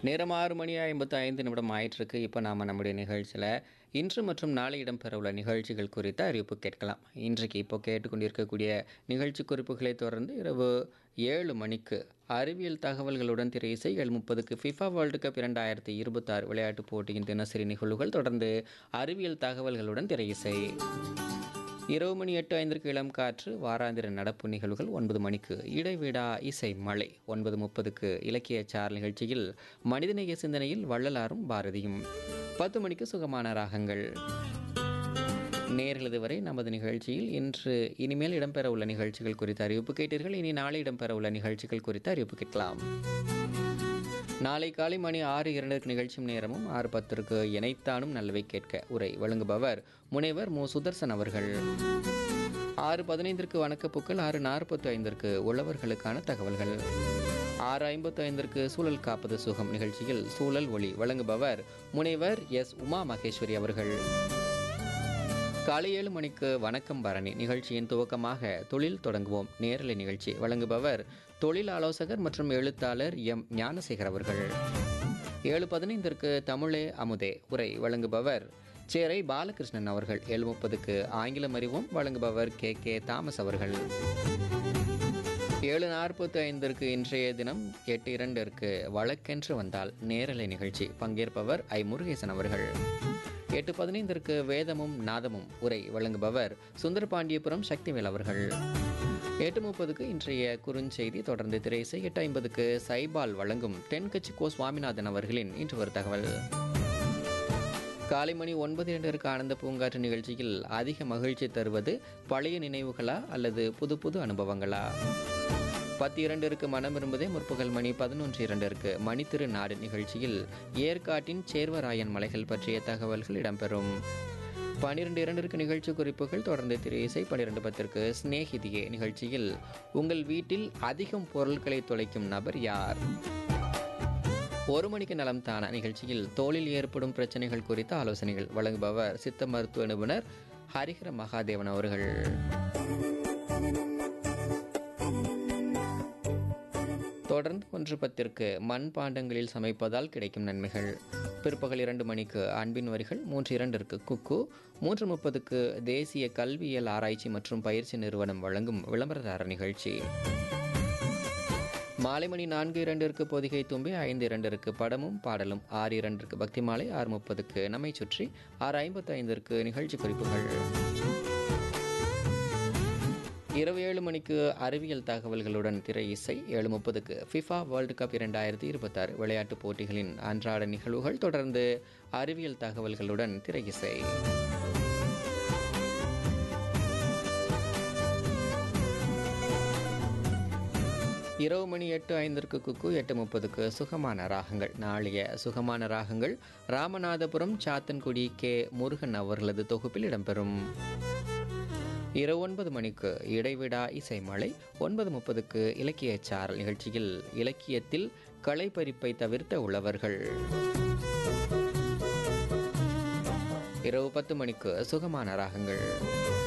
நேரம் ஆறு மணி ஐம்பத்தி ஐந்து நிமிடம் ஆயிட்டிருக்கு இப்போ நாம் நம்முடைய நிகழ்ச்சியில் இன்று மற்றும் நாளை இடம்பெறவுள்ள நிகழ்ச்சிகள் குறித்த அறிவிப்பு கேட்கலாம் இன்றைக்கு இப்போ கேட்டுக்கொண்டிருக்கக்கூடிய நிகழ்ச்சி குறிப்புகளை தொடர்ந்து இரவு ஏழு மணிக்கு அறிவியல் தகவல்களுடன் திரை இசை ஏழு முப்பதுக்கு ஃபிஃபா வேர்ல்டு கப் இரண்டாயிரத்தி இருபத்தாறு விளையாட்டுப் போட்டியின் தினசரி நிகழ்வுகள் தொடர்ந்து அறிவியல் தகவல்களுடன் திரை இசை இரவு மணி எட்டு ஐந்திற்கு இளம் காற்று வாராந்திர நடப்பு நிகழ்வுகள் ஒன்பது மணிக்கு இடைவிடா இசை மழை ஒன்பது முப்பதுக்கு இலக்கிய சார் நிகழ்ச்சியில் மனிதநேய சிந்தனையில் வள்ளலாரும் பாரதியும் பத்து மணிக்கு சுகமான ராகங்கள் நேர்கள் இதுவரை நமது நிகழ்ச்சியில் இன்று இனிமேல் இடம்பெற உள்ள நிகழ்ச்சிகள் குறித்த அறிவிப்பு கேட்டீர்கள் இனி நாளை இடம்பெற உள்ள நிகழ்ச்சிகள் குறித்த அறிவிப்பு கேட்கலாம் நாளை காலை மணி ஆறு இரண்டுக்கு நிகழ்ச்சியும் நேரமும் ஆறு பத்திற்கு இணைத்தானும் நல்லவை கேட்க உரை வழங்குபவர் முனைவர் மு சுதர்சன் அவர்கள் ஆறு பதினைந்திற்கு வணக்கப்பூக்கள் ஆறு நாற்பத்தி ஐந்திற்கு உழவர்களுக்கான தகவல்கள் ஆறு ஐம்பத்தி ஐந்திற்கு சூழல் காப்பது சுகம் நிகழ்ச்சியில் சூழல் ஒளி வழங்குபவர் முனைவர் எஸ் உமா மகேஸ்வரி அவர்கள் காலை ஏழு மணிக்கு வணக்கம் பரணி நிகழ்ச்சியின் துவக்கமாக தொழில் தொடங்குவோம் நேரலை நிகழ்ச்சி வழங்குபவர் தொழில் ஆலோசகர் மற்றும் எழுத்தாளர் எம் ஞானசேகர் அவர்கள் ஏழு பதினைந்திற்கு தமிழே அமுதே உரை வழங்குபவர் சேரை பாலகிருஷ்ணன் அவர்கள் ஏழு முப்பதுக்கு ஆங்கிலம் அறிவோம் வழங்குபவர் கே கே தாமஸ் அவர்கள் ஏழு நாற்பத்தி ஐந்திற்கு இன்றைய தினம் எட்டு இரண்டிற்கு வழக்கென்று வந்தால் நேரலை நிகழ்ச்சி பங்கேற்பவர் ஐ முருகேசன் அவர்கள் எட்டு பதினைந்திற்கு வேதமும் நாதமும் உரை வழங்குபவர் சுந்தரபாண்டியபுரம் சக்திவேல் அவர்கள் எட்டு முப்பதுக்கு இன்றைய குறுஞ்செய்தி தொடர்ந்து திரைசை எட்டு ஐம்பதுக்கு சைபால் வழங்கும் தென்கட்சி கோ சுவாமிநாதன் அவர்களின் இன்று ஒரு தகவல் காலை மணி ஒன்பது இரண்டிற்கு ஆனந்த பூங்காற்று நிகழ்ச்சியில் அதிக மகிழ்ச்சி தருவது பழைய நினைவுகளா அல்லது புது புது அனுபவங்களா பத்து இரண்டிற்கு மனம் விரும்புதே முற்பகல் மணி பதினொன்று இரண்டிற்கு மணித்திரு நாடு நிகழ்ச்சியில் ஏற்காட்டின் சேர்வராயன் மலைகள் பற்றிய தகவல்கள் இடம்பெறும் பன்னிரெண்டு இரண்டிற்கு நிகழ்ச்சி குறிப்புகள் தொடர்ந்து திரு இசை பன்னிரெண்டு பத்திற்கு ஸ்நேகிதியே நிகழ்ச்சியில் உங்கள் வீட்டில் அதிகம் பொருட்களை தொலைக்கும் நபர் யார் ஒரு மணிக்கு நலம் தான நிகழ்ச்சியில் தோளில் ஏற்படும் பிரச்சனைகள் குறித்த ஆலோசனைகள் வழங்குபவர் சித்த மருத்துவ நிபுணர் ஹரிஹர மகாதேவன் அவர்கள் தொடர்ந்து ஒன்று பத்திற்கு மண் பாண்டங்களில் சமைப்பதால் கிடைக்கும் நன்மைகள் பிற்பகல் இரண்டு மணிக்கு அன்பின் வரிகள் மூன்று இரண்டிற்கு குக்கு மூன்று முப்பதுக்கு தேசிய கல்வியியல் ஆராய்ச்சி மற்றும் பயிற்சி நிறுவனம் வழங்கும் விளம்பரதார நிகழ்ச்சி மாலை மணி நான்கு இரண்டிற்கு பொதிகை தும்பி ஐந்து இரண்டிற்கு படமும் பாடலும் ஆறு இரண்டிற்கு பக்தி மாலை ஆறு முப்பதுக்கு நம்மை சுற்றி ஆறு ஐம்பத்தி ஐந்திற்கு நிகழ்ச்சி குறிப்புகள் இரவு ஏழு மணிக்கு அறிவியல் தகவல்களுடன் திரை இசை ஏழு முப்பதுக்கு ஃபிஃபா வேர்ல்டு கப் இரண்டாயிரத்தி இருபத்தாறு விளையாட்டுப் போட்டிகளின் அன்றாட நிகழ்வுகள் தொடர்ந்து அறிவியல் தகவல்களுடன் திரை இசை இரவு மணி எட்டு ஐந்திற்கு குக்கு எட்டு முப்பதுக்கு சுகமான ராகங்கள் நாளைய சுகமான ராகங்கள் ராமநாதபுரம் சாத்தன்குடி கே முருகன் அவர்களது தொகுப்பில் இடம்பெறும் இரவு ஒன்பது மணிக்கு இடைவிடா இசைமலை ஒன்பது முப்பதுக்கு இலக்கிய சாரல் நிகழ்ச்சியில் இலக்கியத்தில் களைப்பறிப்பை தவிர்த்த உழவர்கள் இரவு பத்து மணிக்கு சுகமான ராகங்கள்